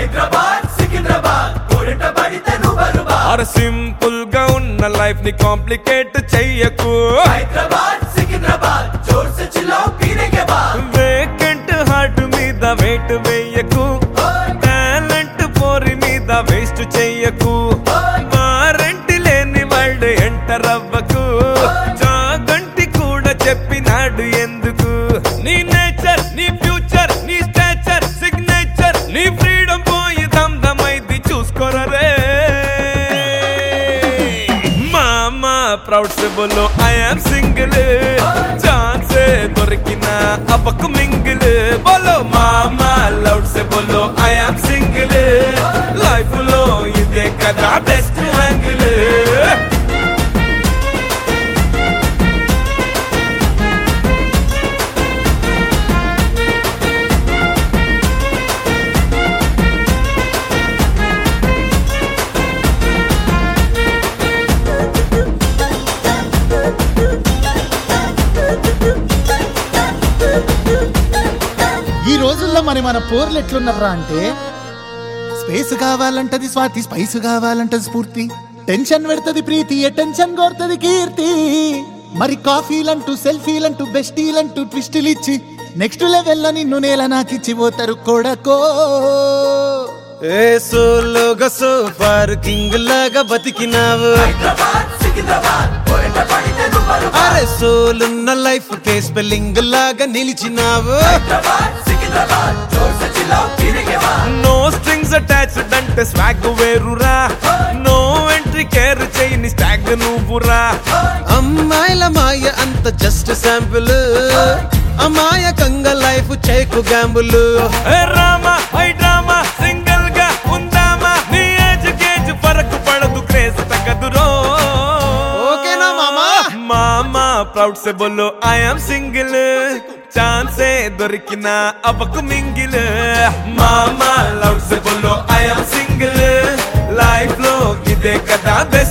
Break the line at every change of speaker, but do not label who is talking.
హైదరాబాద్ సికింద్రాబాద్ కోరిట పడితే నువ్వు బరుబాద్
అర సింపుల్ గా ఉన్న లైఫ్ ని కాంప్లికేట్ చెయ్యకు
హైదరాబాద్ సికింద్రాబాద్ జోర్ से चिल्लाओ पीने के बाद
వేకెంట్ హార్ట్ మీద వెయిట్ వేయకు టాలెంట్ పోరి మీద వేస్ట్ చెయ్యకు వారంటీ లేని వాళ్ళు ఎంటర్ అవ్వకు జాగంటి కూడా చెప్పినాడు ఎందుకు నీ నేచర్ నీ ఫ్యూచర్ నీ స్టాచర్ సిగ్నేచర్ నీ ఫ్రీడమ్ పోయి దమ్దమైంది చూసుకోరా రే మామా ప్రౌడ్ से बोलो आई एम सिंगल ఛాన్స్ దొరికిన అవ్వకు మింగిల్ బోలో మామా లౌడ్ से बोलो आई एम सिंगल లైఫ్ లో ఇదే కదా బెస్ట్ యాంగిల్
ఈ రోజుల్లో మరి మన పోర్లు ఎట్లున్నారా అంటే స్పేస్ కావాలంటది స్వాతి స్పైస్ కావాలంటది స్ఫూర్తి టెన్షన్ పెడుతుంది ప్రీతి ఏ టెన్షన్ కోరుతుంది కీర్తి మరి కాఫీలంటూ సెల్ఫీలంటూ బెస్టీలంటూ ట్విస్టులు ఇచ్చి నెక్స్ట్ లెవెల్లో నిన్ను నేల నాకిచ్చి పోతారు కొడకో
ఏ సోలోగా సోఫార్ కింగ్ లాగా బతికినావు
హైదరాబాద్ సికింద్రాబాద్ కోరిట పడితే నువ్వు బరుబాద్
అరే సోలున్న లైఫ్ కే స్పెల్లింగ్ లాగా నిలిచినావు
హైదరాబాద్ సికింద్రాబాద్ జోర్ से चिल्लाओ पीने के बाद
నో స్ట్రింగ్స్ అటాచ్డ్ అంటే స్వాగ్ వేరురా నో ఎంట్రీ కేర్ చేయని స్టాగ్ నువ్వురా అమ్మాయిల మాయ అంత జస్ట్ శాంపుల్ అమాయకంగ లైఫ్ చేకు గ్యాంబుల్ రామా ఐ డ్రామా సింగిల్ గా ఉందామా నీ ఏజ్ గేజ్ ఫరక్ పడదు క్రేజ్ తగ్గదురో
ఓకేనా మామా?
మామా ప్రౌడ్ से बोलो आई एम सिंगल ఛాన్సే దొరికిన అవ్వకు మింగిల్ మామా లౌడ్ से बोलो आई एम सिंगल లైఫ్ లో ఇదే కదా